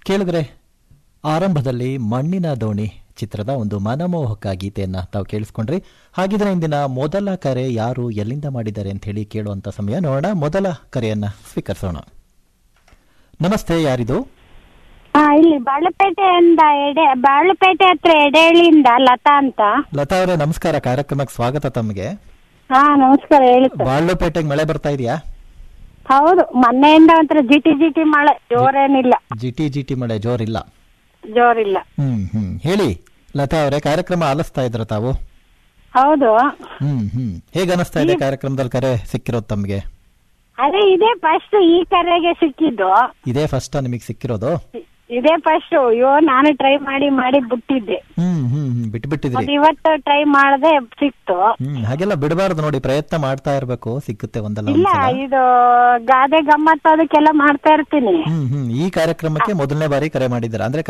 ಕೇಳಿದ್ರೆ ಆರಂಭದಲ್ಲಿ ಮಣ್ಣಿನ ದೋಣಿ ಚಿತ್ರದ ಒಂದು ಮನಮೋಹಕ ಗೀತೆಯನ್ನ ತಾವು ಕೇಳಿಸ್ಕೊಂಡ್ರಿ ಹಾಗಿದ್ರೆ ಇಂದಿನ ಮೊದಲ ಕರೆ ಯಾರು ಎಲ್ಲಿಂದ ಮಾಡಿದ್ದಾರೆ ಅಂತ ಹೇಳಿ ಕೇಳುವಂತ ಸಮಯ ನೋಡೋಣ ಮೊದಲ ಕರೆಯನ್ನ ಸ್ವೀಕರಿಸೋಣ ನಮಸ್ತೆ ಯಾರಿದು ಹಾ ಇಲ್ಲಿ ಬಾಳುಪೇಟೆಯಿಂದ ಎಡೆ ಬಾಳುಪೇಟೆ ಹತ್ರ ಎಡೆಹಳ್ಳಿಯಿಂದ ಲತಾ ಅಂತ ಲತಾ ಅವರೇ ನಮಸ್ಕಾರ ಕಾರ್ಯಕ್ರಮಕ್ಕೆ ಸ್ವಾಗತ ತಮಗೆ ಹಾ ನಮಸ್ಕಾರ ಹೇಳಿ ಸರ್ ಬಾಳ್ಲುಪೇಟೆಗೆ ಮಳೆ ಬರ್ತಾ ಇದೆಯಾ ಹೌದು ಮೊನ್ನೆಯಿಂದ ಒಂಥರ ಜಿಟಿ ಜಿಟಿ ಮಳೆ ಜೋರೇನಿಲ್ಲ ಜಿಟಿ ಜಿಟಿ ಮಳೆ ಜೋರಿಲ್ಲ ಜೋರಿಲ್ಲ ಹ್ಮ್ ಹ್ಮ್ ಹೇಳಿ ಲತಾ ಅವರೇ ಕಾರ್ಯಕ್ರಮ ಆಲಿಸ್ತಾ ಇದ್ರ ತಾವು ಹೌದು ಹ್ಮ್ ಹ್ಮ್ ಹೇಗ ಅನಿಸ್ತಾ ಇದೆ ಕಾರ್ಯಕ್ರಮದಲ್ಲಿ ಕರೆ ಸಿಕ್ಕಿರೋದು ತಮಗೆ ಅದೇ ಇದೇ ಫಸ್ಟ್ ಈ ಕರೆಗೆ ಸಿಕ್ಕಿದ್ದು ಇದೇ ಫಸ್ಟ್ ನಿಮಗೆ ಸಿಕ್ಕಿರೋದು ಇದೇ ಫಸ್ಟ್ ಅಯ್ಯೋ ನಾನು ಟ್ರೈ ಮಾಡಿ ಮಾಡಿ ಬಿಟ್ಟಿದ್ದೆ ಹ್ಮ್ ಹ್ಮ್ ಹ್ಮ್ ಬಿಟ್ಬಿಟ್ಟಿದ್ರಿ ಅದು ಇವತ್ತು ಟ್ರೈ ಮಾಡದೆ ಸಿಕ್ತು ಹ್ಮ್ ಹಾಗೆಲ್ಲ ಬಿಡಬಾರ್ದು ನೋಡಿ ಪ್ರಯತ್ನ ಮಾಡ್ತಾ ಇರ್ಬೇಕು ಸಿಕ್ಕುತ್ತೆ ಒಂದಲ್ಲ ಇಲ್ಲ ಒಂದ್ಸಲ ಇದು ಗಾದೆ ಗಮ್ಮತ್ತು ಅದಕ್ಕೆಲ್ಲ ಮಾಡ್ತಾ ಇರ್ತೀನಿ ಹ್ಮ್ ಹ್ಮ್ ಈ ಕಾರ್ಯಕ್ರಮಕ್ಕೆ ಮೊದಲನೇ ಬಾರಿ ಕರೆ ಮಾಡಿದ್ದೀರಾ ಅಂದ್ರೆ